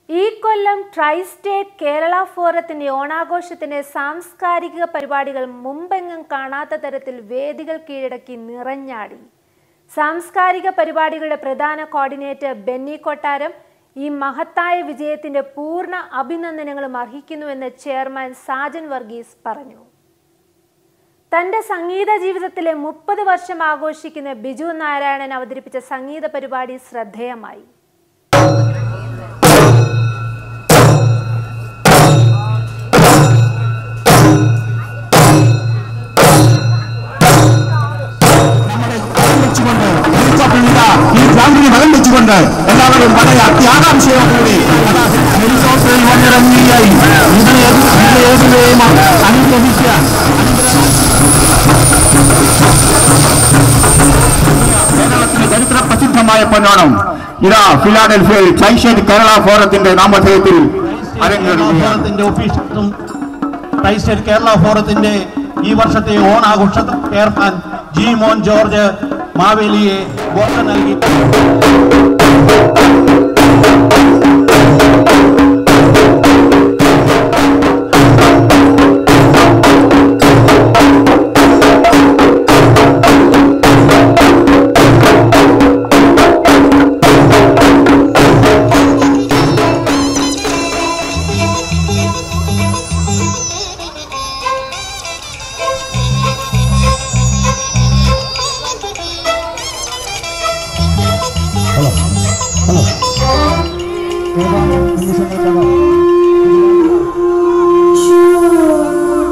ഈ കൊല്ലം try state Kerala ഫോറത്തിന്റെ ഓണാഘോഷത്തിന്റെ സാംസ്കാരിക പരിപാടികൾ മുമ്പെങ്ങും കാണാത്ത തരത്തിൽ വേദികൾ കീഴടക്കി നിറഞ്ഞാടി സാംസ്കാരിക പരിപാടികളുടെ പ്രധാന കോർഡിനേറ്റർ ബെന്നി കൊട്ടാരം ഈ മഹത്തായ വിജയത്തിന്റെ പൂർണ്ണ അഭിനന്ദനങ്ങളും അർഹിക്കുന്നുവെന്ന് ചെയർമാൻ സാജൻ വർഗീസ് പറഞ്ഞു തന്റെ സംഗീത ജീവിതത്തിലെ മുപ്പത് വർഷം ആഘോഷിക്കുന്ന ബിജു നാരായണൻ അവതരിപ്പിച്ച സംഗീത പരിപാടി ശ്രദ്ധേയമായി വെച്ചുകൊണ്ട് ഹെലികോപ്റ്ററിന്റെ ഈ ഗ്രൗണ്ടിന് വലം വെച്ചുകൊണ്ട് എല്ലാവരും വളരെ അത്യാകാംക്ഷയോടുകൂടി അതാ ഹെലികോപ്റ്ററിൽ വന്നിറങ്ങിയായി ഇതിനെ ഏതുവേയും അനുഗ്രഹിക്കുക കേരളത്തിലെ ചരിത്ര പ്രസിദ്ധമായ പൊന്നോണം ഇതാ ഫിലാഡൽഫിയയിൽ ചൈഷേറ്റ് കേരള ഫോറത്തിന്റെ നാമധേയത്തിൽ അരങ്ങേറുകയാണ് ഫോറത്തിന്റെ ഓഫീസും ക്രൈസ്റ്റൽ കേരള ഫോറത്തിന്റെ ഈ വർഷത്തെ ഓണാഘോഷ ചെയർമാൻ ജി മോൻ ജോർജ് മാവേലിയെ വോട്ട് നൽകി शोक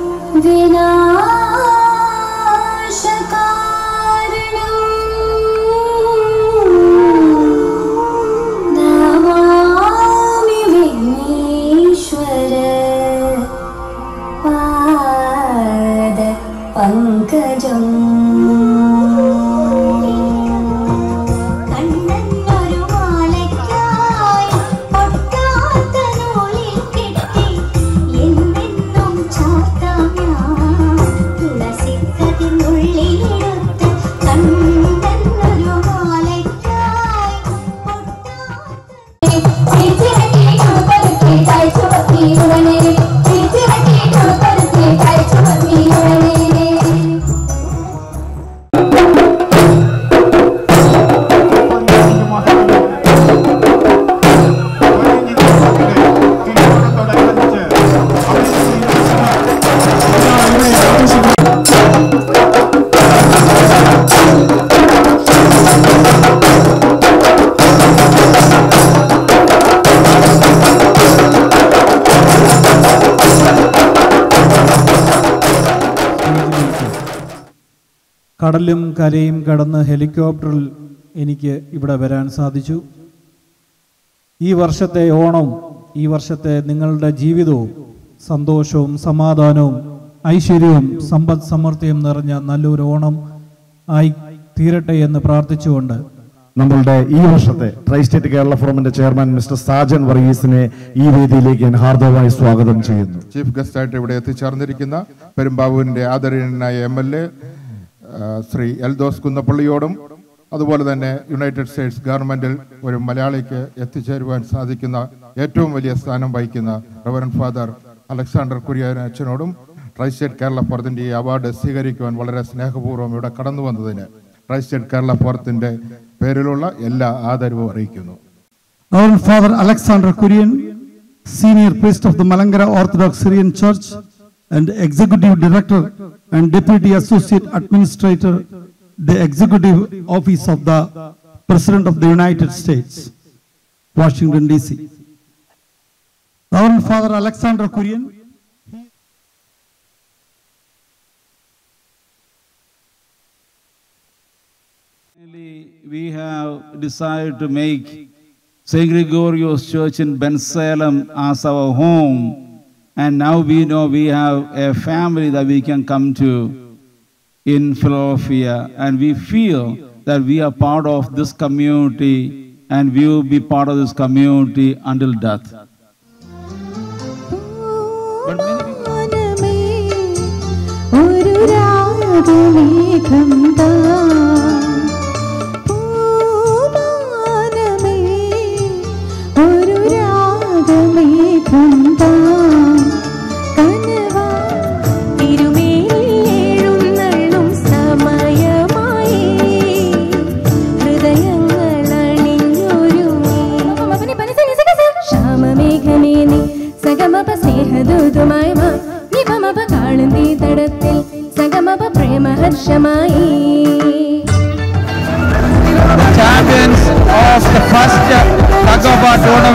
विनाशकारणम् नमामि विघ्नेश्वर पाद കണ്ണന്നൊരു മാലയ്ക്കായി പൊട്ടാത്ത നൂലിൽ കെട്ടി എന്നെന്നും ചാർത്താം ഞാൻ തുളസിക്കതിനുള്ളിലെടുത്ത് കണ്ണന്നൊരു മാലയ്ക്കായി ുടനെ കടലും കരയും കടന്ന് ഹെലികോപ്റ്ററിൽ എനിക്ക് ഇവിടെ വരാൻ സാധിച്ചു ഈ വർഷത്തെ ഓണം ഈ വർഷത്തെ നിങ്ങളുടെ ജീവിതവും സന്തോഷവും സമാധാനവും ഐശ്വര്യവും സമ്പദ് സമൃദ്ധിയും നിറഞ്ഞ നല്ലൊരു ഓണം ആയി തീരട്ടെ എന്ന് പ്രാർത്ഥിച്ചുകൊണ്ട് നമ്മളുടെ ഈ വർഷത്തെ ട്രൈ സ്റ്റേറ്റ് കേരള ഫോറമിന്റെ ചെയർമാൻ മിസ്റ്റർ സാജൻ വർഗീസിനെ ഈ വേദിയിലേക്ക് ഞാൻ ഹാർദവമായി സ്വാഗതം ചെയ്യുന്നു ചീഫ് ഗസ്റ്റായിട്ട് ഇവിടെ എത്തിച്ചേർന്നിരിക്കുന്ന പെരുമ്പാവൂരിന്റെ ആദരണീയനായ M L A Shri Eldhose കുന്നപ്പള്ളിയോടും അതുപോലെ തന്നെ യുണൈറ്റഡ് സ്റ്റേറ്റ്സ് ഗവൺമെന്റിൽ ഒരു മലയാളിക്ക് എത്തിച്ചേരുവാൻ സാധിക്കുന്ന ഏറ്റവും വലിയ സ്ഥാനം വഹിക്കുന്ന റവറൻ ഫാദർ അലക്സാണ്ടർ കുര്യൻ അച്ഛനോടും ട്രൈ സ്റ്റേറ്റ് കേരള ഫോറത്തിന്റെ ഈ അവാർഡ് സ്വീകരിക്കുവാൻ വളരെ സ്നേഹപൂർവ്വം ഇവിടെ കടന്നു വന്നതിന് ട്രൈ സ്റ്റേറ്റ് കേരള ഫോറത്തിന്റെ പേരിലുള്ള എല്ലാ ആദരവും അറിയിക്കുന്നു Reverend Father Alexander Kurian, Senior Priest of the Malangara Orthodox Syrian Church and Executive Director and Deputy Associate Administrator, the Executive Office of the President of the United States, Washington DC. Reverend Father Alexander Kurian. Finally, we have decided to make St. Gregorios Church in Bensalem as our home. And now we know we have a family that we can come to in Philadelphia. And we feel that we are part of this community and we will be part of this community until death. But many people മനമേ ഒരു രാഗമേഘം താ പൂമാനമേ ഒരു രാ രാഗമേഘം താൻ കനവാ തിരുമേനിയേഴുന്നള്ളും സമയമായി ഹൃദയങ്ങൾ അണിഞ്ഞൊരുങ്ങി ശ്യാമമേഘമേ നീ സഗമപ സ്നേഹദൂതുമായി വാ നിപമപ കാളുന്തി തടത്തിൽ സഗമപ പ്രേമഹർഷമായി champions of the first Tagoba tournament.